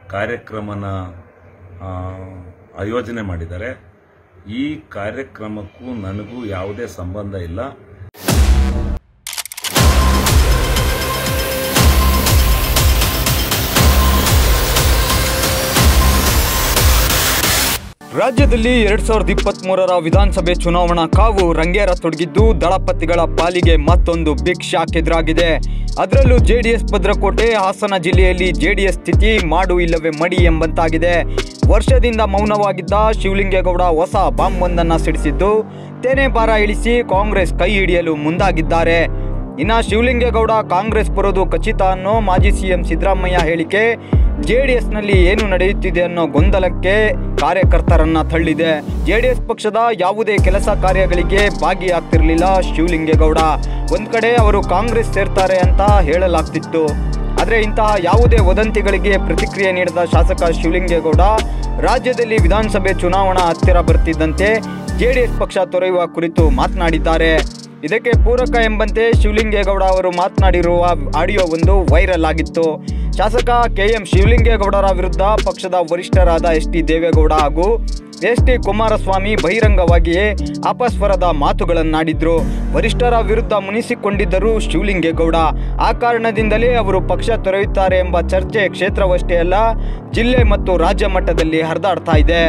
ಕಾರ್ಯಕ್ರಮನ ಆ, ಆಯೋಜನೆ ಮಾಡಿದ್ದಾರೆ ಈ ಕಾರ್ಯಕ್ರಮಕ್ಕೂ ನನಗೂ ಯಾವುದೇ ಸಂಬಂಧ ಇಲ್ಲ ರಾಜ್ಯದಲ್ಲಿ ಎರಡ್ ಸಾವಿರದ ಇಪ್ಪತ್ತ್ ಮೂರರ ವಿಧಾನಸಭೆ ಚುನಾವಣಾ ಕಾವು ರಂಗೇರ ತೊಡಗಿದ್ದು ದಳಪತಿಗಳ ಪಾಲಿಗೆ ಮತ್ತೊಂದು ಬಿಗ್ ಶಾಕ್ ಎದುರಾಗಿದೆ ಅದರಲ್ಲೂ ಜೆಡಿಎಸ್ ಭದ್ರಕೋಟೆ ಹಾಸನ ಜಿಲ್ಲೆಯಲ್ಲಿ ಜೆಡಿಎಸ್ ಸ್ಥಿತಿ ಮಾಡು ಇಲ್ಲವೇ ಮಡಿ ಎಂಬಂತಾಗಿದೆ ವರ್ಷದಿಂದ ಮೌನವಾಗಿದ್ದ ಶಿವಲಿಂಗೇಗೌಡ ಹೊಸ ಬಾಂಬ್ ಒಂದನ್ನ ಸಿಡಿಸಿದ್ದು ತೆನೆ ಭಾರ ಇಳಿಸಿ ಕಾಂಗ್ರೆಸ್ ಕೈ ಹಿಡಿಯಲು ಮುಂದಾಗಿದ್ದಾರೆ ಇನ್ನ ಶಿವಲಿಂಗೇಗೌಡ ಕಾಂಗ್ರೆಸ್ ಬರೋದು ಖಚಿತ ಅನ್ನೋ ಮಾಜಿ ಸಿಎಂ ಸಿದ್ದರಾಮಯ್ಯ ಹೇಳಿಕೆ ಜೆಡಿಎಸ್ನಲ್ಲಿ ಏನು ನಡೆಯುತ್ತಿದೆ ಅನ್ನೋ ಗೊಂದಲಕ್ಕೆ ಕಾರ್ಯಕರ್ತರನ್ನ ತಳ್ಳಿದೆ ಜೆಡಿಎಸ್ ಪಕ್ಷದ ಯಾವುದೇ ಕೆಲಸ ಕಾರ್ಯಗಳಿಗೆ ಭಾಗಿಯಾಗ್ತಿರ್ಲಿಲ್ಲ ಶಿವಲಿಂಗೇಗೌಡ ಒಂದ್ ಕಡೆ ಅವರು ಕಾಂಗ್ರೆಸ್ ಸೇರ್ತಾರೆ ಅಂತ ಹೇಳಲಾಗ್ತಿತ್ತು ಆದರೆ ಇಂತಹ ಯಾವುದೇ ವದಂತಿಗಳಿಗೆ ಪ್ರತಿಕ್ರಿಯೆ ನೀಡಿದ ಶಾಸಕ ಶಿವಲಿಂಗೇಗೌಡ ರಾಜ್ಯದಲ್ಲಿ ವಿಧಾನಸಭೆ ಚುನಾವಣಾ ಹತ್ತಿರ ಬರ್ತಿದ್ದಂತೆ ಜೆಡಿಎಸ್ ಪಕ್ಷ ತೊರೆಯುವ ಕುರಿತು ಮಾತನಾಡಿದ್ದಾರೆ ಇದಕ್ಕೆ ಪೂರಕ ಎಂಬಂತೆ ಶಿವಲಿಂಗೇಗೌಡ ಅವರು ಮಾತನಾಡಿರುವ ಆಡಿಯೋ ಒಂದು ವೈರಲ್ ಆಗಿತ್ತು ಶಾಸಕ ಕೆ ಎಂ ಶಿವಲಿಂಗೇಗೌಡರ ವಿರುದ್ಧ ಪಕ್ಷದ ವರಿಷ್ಠರಾದ ಎಸ್ ಟಿ ದೇವೇಗೌಡ ಹಾಗೂ ಎಸ್ ಟಿ ಕುಮಾರಸ್ವಾಮಿ ಬಹಿರಂಗವಾಗಿಯೇ ಅಪಸ್ವರದ ಮಾತುಗಳನ್ನಾಡಿದ್ರು ವರಿಷ್ಠರ ವಿರುದ್ಧ ಮುನಿಸಿಕೊಂಡಿದ್ದರು ಶಿವಲಿಂಗೇಗೌಡ ಆ ಕಾರಣದಿಂದಲೇ ಅವರು ಪಕ್ಷ ತೊರೆಯುತ್ತಾರೆ ಎಂಬ ಚರ್ಚೆ ಕ್ಷೇತ್ರವಷ್ಟೇ ಅಲ್ಲ ಜಿಲ್ಲೆ ಮತ್ತು ರಾಜ್ಯ ಮಟ್ಟದಲ್ಲಿ ಹರಿದಾಡ್ತಾ ಇದೆ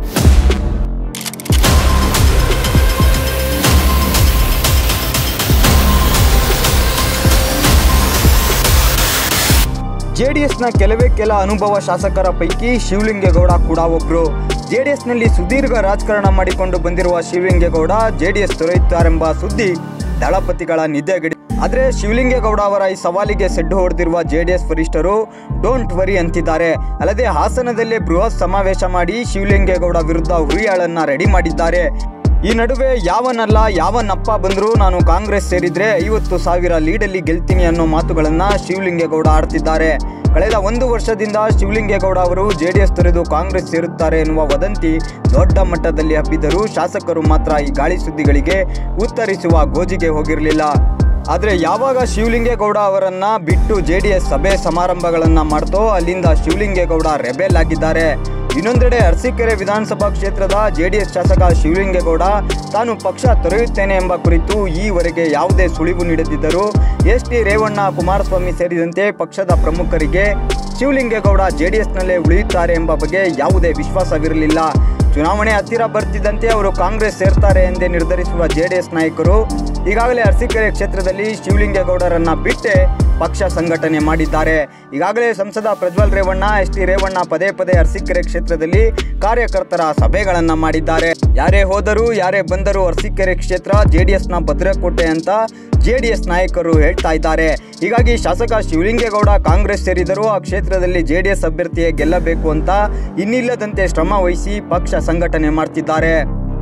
ಜೆಡಿಎಸ್ನ ಕೆಲವೇ ಕೆಲ ಅನುಭವ ಶಾಸಕರ ಪೈಕಿ ಶಿವಲಿಂಗೇಗೌಡ ಕೂಡ ಒಬ್ರು ಜೆಡಿಎಸ್ನಲ್ಲಿ ಸುದೀರ್ಘ ರಾಜಕಾರಣ ಮಾಡಿಕೊಂಡು ಬಂದಿರುವ ಶಿವಲಿಂಗೇಗೌಡ ಜೆಡಿಎಸ್ ತೊರೆಯುತ್ತಾರೆಂಬ ಸುದ್ದಿ ದಳಪತಿಗಳ ನಿದ್ದೆಗಡಿ ಆದರೆ ಶಿವಲಿಂಗೇಗೌಡ ಅವರ ಈ ಸವಾಲಿಗೆ ಸೆಡ್ಡು ಹೊಡೆದಿರುವ ಜೆಡಿಎಸ್ ವರಿಷ್ಠರು ಡೋಂಟ್ ವರಿ ಅಂತಿದ್ದಾರೆ ಅಲ್ಲದೆ ಹಾಸನದಲ್ಲೇ ಬೃಹತ್ ಸಮಾವೇಶ ಮಾಡಿ ಶಿವಲಿಂಗೇಗೌಡ ವಿರುದ್ಧ ಹುರಿಯಾಳನ್ನ ರೆಡಿ ಮಾಡಿದ್ದಾರೆ ಈ ನಡುವೆ ಯಾವನಲ್ಲ ಯಾವನಪ್ಪ ಬಂದರೂ ನಾನು ಕಾಂಗ್ರೆಸ್ ಸೇರಿದ್ರೆ ಐವತ್ತು ಸಾವಿರ ಲೀಡಲ್ಲಿ ಗೆಲ್ತೀನಿ ಅನ್ನೋ ಮಾತುಗಳನ್ನ ಶಿವಲಿಂಗೇಗೌಡ ಆಡ್ತಿದ್ದಾರೆ ಕಳೆದ ಒಂದು ವರ್ಷದಿಂದ ಶಿವಲಿಂಗೇಗೌಡ ಅವರು ಜೆಡಿಎಸ್ ತೊರೆದು ಕಾಂಗ್ರೆಸ್ ಸೇರುತ್ತಾರೆ ಎನ್ನುವ ವದಂತಿ ದೊಡ್ಡ ಮಟ್ಟದಲ್ಲಿ ಹಬ್ಬಿದ್ದರೂ ಶಾಸಕರು ಮಾತ್ರ ಈ ಗಾಳಿ ಸುದ್ದಿಗಳಿಗೆ ಉತ್ತರಿಸುವ ಗೋಜಿಗೆ ಹೋಗಿರಲಿಲ್ಲ ಆದರೆ ಯಾವಾಗ ಶಿವಲಿಂಗೇಗೌಡ ಅವರನ್ನ ಬಿಟ್ಟು ಜೆಡಿಎಸ್ ಸಭೆ ಸಮಾರಂಭಗಳನ್ನ ಮಾಡ್ತೋ ಅಲ್ಲಿಂದ ಶಿವಲಿಂಗೇಗೌಡ ರೆಬೆಲ್ ಆಗಿದ್ದಾರೆ ಇನ್ನೊಂದೆಡೆ ಅರಸೀಕೆರೆ ವಿಧಾನಸಭಾ ಕ್ಷೇತ್ರದ ಜೆಡಿಎಸ್ ಶಾಸಕ ಶಿವಲಿಂಗೇಗೌಡ ತಾನು ಪಕ್ಷ ತೊರೆಯುತ್ತೇನೆ ಎಂಬ ಕುರಿತು ಈವರೆಗೆ ಯಾವುದೇ ಸುಳಿವು ನೀಡದಿದ್ದರೂ ಎಸ್ ಟಿ ರೇವಣ್ಣ ಕುಮಾರಸ್ವಾಮಿ ಸೇರಿದಂತೆ ಪಕ್ಷದ ಪ್ರಮುಖರಿಗೆ ಶಿವಲಿಂಗೇಗೌಡ ಜೆಡಿಎಸ್ನಲ್ಲೇ ಉಳಿಯುತ್ತಾರೆ ಎಂಬ ಬಗ್ಗೆ ಯಾವುದೇ ವಿಶ್ವಾಸವಿರಲಿಲ್ಲ ಚುನಾವಣೆ ಹತ್ತಿರ ಬರ್ತಿದ್ದಂತೆ ಅವರು ಕಾಂಗ್ರೆಸ್ ಸೇರ್ತಾರೆ ಎಂದೇ ನಿರ್ಧರಿಸುವ ಜೆಡಿಎಸ್ ನಾಯಕರು ಈಗಾಗಲೇ ಅರಸೀಕೆರೆ ಕ್ಷೇತ್ರದಲ್ಲಿ ಶಿವಲಿಂಗೇಗೌಡರನ್ನ ಬಿಟ್ಟೆ ಪಕ್ಷ ಸಂಘಟನೆ ಮಾಡಿದ್ದಾರೆ ಈಗಾಗಲೇ ಸಂಸದ ಪ್ರಜ್ವಲ್ ರೇವಣ್ಣ ಎಸ್ ಟಿ ರೇವಣ್ಣ ಪದೇ ಪದೇ ಅರಸೀಕೆರೆ ಕ್ಷೇತ್ರದಲ್ಲಿ ಕಾರ್ಯಕರ್ತರ ಸಭೆಗಳನ್ನ ಮಾಡಿದ್ದಾರೆ ಯಾರೇ ಹೋದರೂ ಯಾರೇ ಬಂದರೂ ಅರಸೀಕೆರೆ ಕ್ಷೇತ್ರ ಜೆಡಿಎಸ್ನ ಭದ್ರಕೋಟೆ ಅಂತ ಜೆಡಿಎಸ್ ನಾಯಕರು ಹೇಳ್ತಾ ಇದ್ದಾರೆ ಹೀಗಾಗಿ ಶಾಸಕ ಶಿವಲಿಂಗೇಗೌಡ ಕಾಂಗ್ರೆಸ್ ಸೇರಿದರೂ ಆ ಕ್ಷೇತ್ರದಲ್ಲಿ ಜೆಡಿಎಸ್ ಅಭ್ಯರ್ಥಿಯೇ ಗೆಲ್ಲಬೇಕು ಅಂತ ಇನ್ನಿಲ್ಲದಂತೆ ಶ್ರಮ ವಹಿಸಿ ಪಕ್ಷ ಸಂಘಟನೆ ಮಾಡ್ತಿದ್ದಾರೆ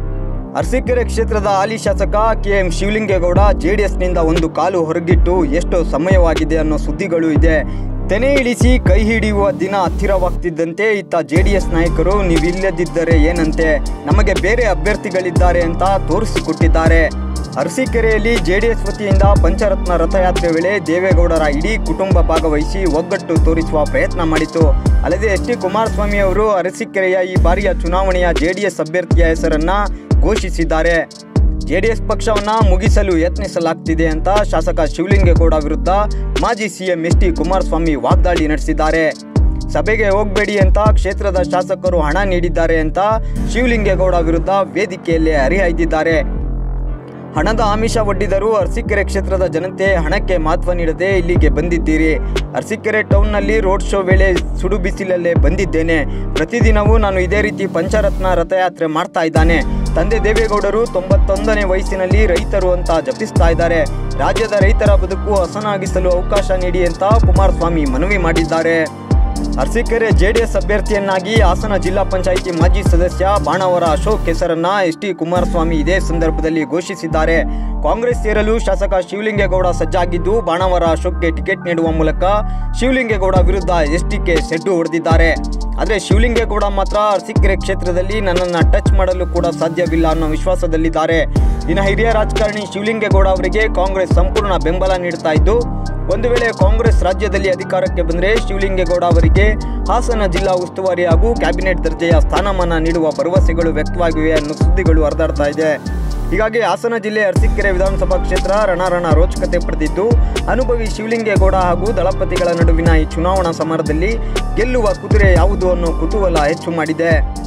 ಅರಸೀಕೆರೆ ಕ್ಷೇತ್ರದ ಹಾಲಿ ಶಾಸಕ ಕೆ ಎಂ ಶಿವಲಿಂಗೇಗೌಡ ಜೆಡಿಎಸ್ನಿಂದ ಒಂದು ಕಾಲು ಹೊರಗಿಟ್ಟು ಎಷ್ಟೋ ಸಮಯವಾಗಿದೆ ಅನ್ನೋ ಸುದ್ದಿಗಳು ಇದೆ ತೆನೆ ಇಳಿಸಿ ಕೈ ಹಿಡಿಯುವ ದಿನ ಹತ್ತಿರವಾಗ್ತಿದ್ದಂತೆ ಇತ್ತ ಜೆಡಿಎಸ್ ನಾಯಕರು ನೀವಿಲ್ಲದಿದ್ದರೆ ಏನಂತೆ ನಮಗೆ ಬೇರೆ ಅಭ್ಯರ್ಥಿಗಳಿದ್ದಾರೆ ಅಂತ ತೋರಿಸಿಕೊಟ್ಟಿದ್ದಾರೆ ಅರಸೀಕೆರೆಯಲ್ಲಿ ಜೆಡಿಎಸ್ ವತಿಯಿಂದ ಪಂಚರತ್ನ ರಥಯಾತ್ರೆ ವೇಳೆ ದೇವೇಗೌಡರ ಇಡೀ ಕುಟುಂಬ ಭಾಗವಹಿಸಿ ಒಗ್ಗಟ್ಟು ತೋರಿಸುವ ಪ್ರಯತ್ನ ಮಾಡಿತು ಅಲ್ಲದೆ ಎಸ್ ಟಿ ಕುಮಾರಸ್ವಾಮಿ ಅವರು ಅರಸೀಕೆರೆಯ ಈ ಬಾರಿಯ ಚುನಾವಣೆಯ ಜೆಡಿಎಸ್ ಅಭ್ಯರ್ಥಿಯ ಹೆಸರನ್ನ ಘೋಷಿಸಿದ್ದಾರೆ ಜೆಡಿಎಸ್ ಪಕ್ಷವನ್ನ ಮುಗಿಸಲು ಯತ್ನಿಸಲಾಗ್ತಿದೆ ಅಂತ ಶಾಸಕ ಶಿವಲಿಂಗೇಗೌಡ ವಿರುದ್ಧ ಮಾಜಿ ಸಿಎಂ ಎಸ್ ಟಿ ಕುಮಾರಸ್ವಾಮಿ ವಾಗ್ದಾಳಿ ನಡೆಸಿದ್ದಾರೆ ಸಭೆಗೆ ಹೋಗಬೇಡಿ ಅಂತ ಕ್ಷೇತ್ರದ ಶಾಸಕರು ಹಣ ನೀಡಿದ್ದಾರೆ ಅಂತ ಶಿವಲಿಂಗೇಗೌಡ ವಿರುದ್ಧ ವೇದಿಕೆಯಲ್ಲಿ ಹರಿಹಾಯ್ದಿದ್ದಾರೆ ಹಣದ ಆಮಿಷ ಒಡ್ಡಿದರೂ ಅರಸೀಕೆರೆ ಕ್ಷೇತ್ರದ ಜನತೆ ಹಣಕ್ಕೆ ಮಹತ್ವ ನೀಡದೆ ಇಲ್ಲಿಗೆ ಬಂದಿದ್ದೀರಿ ಅರಸೀಕೆರೆ ಟೌನ್ನಲ್ಲಿ ರೋಡ್ ಶೋ ವೇಳೆ ಸುಡು ಬಿಸಿಲಲ್ಲೇ ಬಂದಿದ್ದೇನೆ ಪ್ರತಿದಿನವೂ ನಾನು ಇದೇ ರೀತಿ ಪಂಚರತ್ನ ರಥಯಾತ್ರೆ ಮಾಡ್ತಾ ಇದ್ದಾನೆ ತಂದೆ ದೇವೇಗೌಡರು ತೊಂಬತ್ತೊಂದನೇ ವಯಸ್ಸಿನಲ್ಲಿ ರೈತರು ಅಂತ ಜಪಿಸ್ತಾ ಇದ್ದಾರೆ ರಾಜ್ಯದ ರೈತರ ಬದುಕು ಹಸನಾಗಿಸಲು ಅವಕಾಶ ನೀಡಿ ಅಂತ ಕುಮಾರಸ್ವಾಮಿ ಮನವಿ ಮಾಡಿದ್ದಾರೆ ಅರಸೀಕೆರೆ ಜೆಡಿಎಸ್ ಅಭ್ಯರ್ಥಿಯನ್ನಾಗಿ ಹಾಸನ ಜಿಲ್ಲಾ ಪಂಚಾಯಿತಿ ಮಾಜಿ ಸದಸ್ಯ ಬಾಣವರ ಅಶೋಕ್ ಹೆಸರನ್ನ ಎಸ್ ಟಿ ಕುಮಾರಸ್ವಾಮಿ ಇದೇ ಸಂದರ್ಭದಲ್ಲಿ ಘೋಷಿಸಿದ್ದಾರೆ ಕಾಂಗ್ರೆಸ್ ಸೇರಲು ಶಾಸಕ ಶಿವಲಿಂಗೇಗೌಡ ಸಜ್ಜಾಗಿದ್ದು ಬಾಣವರ ಅಶೋಕ್ಗೆ ಟಿಕೆಟ್ ನೀಡುವ ಮೂಲಕ ಶಿವಲಿಂಗೇಗೌಡ ವಿರುದ್ಧ ಎಸ್ಟಿಕೆ ಸೆಡ್ಡು ಹೊಡೆದಿದ್ದಾರೆ ಆದರೆ ಶಿವಲಿಂಗೇಗೌಡ ಮಾತ್ರ ಅರಸೀಕೆರೆ ಕ್ಷೇತ್ರದಲ್ಲಿ ನನ್ನನ್ನು ಟಚ್ ಮಾಡಲು ಕೂಡ ಸಾಧ್ಯವಿಲ್ಲ ಅನ್ನೋ ವಿಶ್ವಾಸದಲ್ಲಿದ್ದಾರೆ ಇನ್ನು ಹಿರಿಯ ರಾಜಕಾರಣಿ ಶಿವಲಿಂಗೇಗೌಡ ಅವರಿಗೆ ಕಾಂಗ್ರೆಸ್ ಸಂಪೂರ್ಣ ಬೆಂಬಲ ನೀಡ್ತಾ ಇದ್ದು ಒಂದು ವೇಳೆ ಕಾಂಗ್ರೆಸ್ ರಾಜ್ಯದಲ್ಲಿ ಅಧಿಕಾರಕ್ಕೆ ಬಂದರೆ ಶಿವಲಿಂಗೇಗೌಡ ಅವರಿಗೆ ಹಾಸನ ಜಿಲ್ಲಾ ಉಸ್ತುವಾರಿ ಹಾಗೂ ಕ್ಯಾಬಿನೆಟ್ ದರ್ಜೆಯ ಸ್ಥಾನಮಾನ ನೀಡುವ ಭರವಸೆಗಳು ವ್ಯಕ್ತವಾಗಿವೆ ಅನ್ನೋ ಸುದ್ದಿಗಳು ಹರಿದಾಡ್ತಾ ಇದೆ ಹೀಗಾಗಿ ಹಾಸನ ಜಿಲ್ಲೆ ಅರಸೀಕೆರೆ ವಿಧಾನಸಭಾ ಕ್ಷೇತ್ರ ರಣರಣ ರೋಚಕತೆ ಪಡೆದಿದ್ದು ಅನುಭವಿ ಶಿವಲಿಂಗೇಗೌಡ ಹಾಗೂ ದಳಪತಿಗಳ ನಡುವಿನ ಈ ಚುನಾವಣಾ ಸಮರದಲ್ಲಿ ಗೆಲ್ಲುವ ಕುದುರೆ ಯಾವುದು ಅನ್ನೋ ಕುತೂಹಲ ಹೆಚ್ಚು ಮಾಡಿದೆ